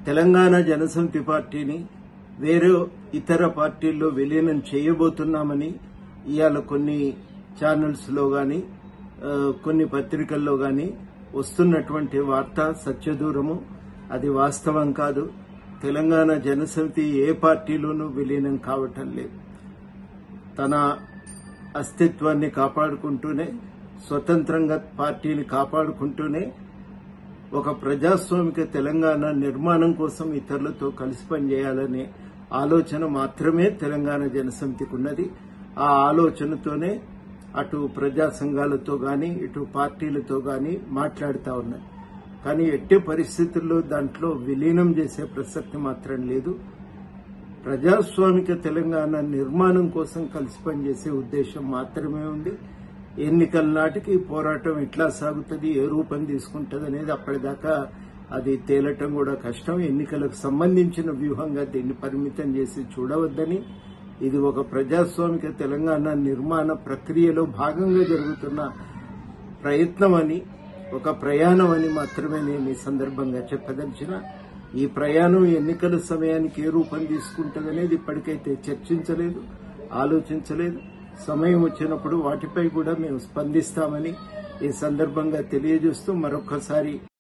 తెలంగాణ జనసమితి పార్టీని వేరే ఇతర పార్టీల్లో విలీనం చేయబోతున్నామని ఇవాళ కొన్ని ఛానల్స్ లో గాని ఆ, కొన్ని పత్రికల్లో గాని వస్తున్నటువంటి వార్త సత్యదూరము అది వాస్తవం కాదు తెలంగాణ జనసమితి ఏ పార్టీలోనూ విలీనం కావటం లేదు తన అస్తిత్వాన్ని కాపాడుకుంటూనే స్వతంత్రంగా పార్టీని కాపాడుకుంటూనే ఒక ప్రజాస్వామిక తెలంగాణ నిర్మాణం కోసం ఇతరులతో కలిసి పనిచేయాలనే ఆలోచన మాత్రమే తెలంగాణ జనసమితికి ఉన్నది ఆ ఆలోచనతోనే అటు ప్రజా సంఘాలతో గాని ఇటు పార్టీలతో గాని మాట్లాడుతా ఉన్నది కానీ ఎట్టి పరిస్థితుల్లో దాంట్లో విలీనం చేసే ప్రసక్తి మాత్రం లేదు ప్రజాస్వామిక తెలంగాణ నిర్మాణం కోసం కలిసి పనిచేసే ఉద్దేశం మాత్రమే ఉంది ఎన్నికల నాటికి ఈ పోరాటం ఎట్లా సాగుతుంది ఏ రూపం తీసుకుంటుంది అనేది అప్పటిదాకా అది తేలటం కూడా కష్టం ఎన్నికలకు సంబంధించిన వ్యూహంగా దీన్ని పరిమితం చేసి చూడవద్దని ఇది ఒక ప్రజాస్వామిక తెలంగాణ నిర్మాణ ప్రక్రియలో భాగంగా జరుగుతున్న ప్రయత్నం అని ఒక ప్రయాణం అని మాత్రమే నేను ఈ సందర్భంగా చెప్పదలిచిన ఈ ప్రయాణం ఎన్నికల సమయానికి ఏ రూపం తీసుకుంటుందనేది ఇప్పటికైతే చర్చించలేదు ఆలోచించలేదు సమయం వచ్చినప్పుడు వాటిపై కూడా మేము స్పందిస్తామని ఈ సందర్భంగా తెలియజేస్తూ మరొకసారి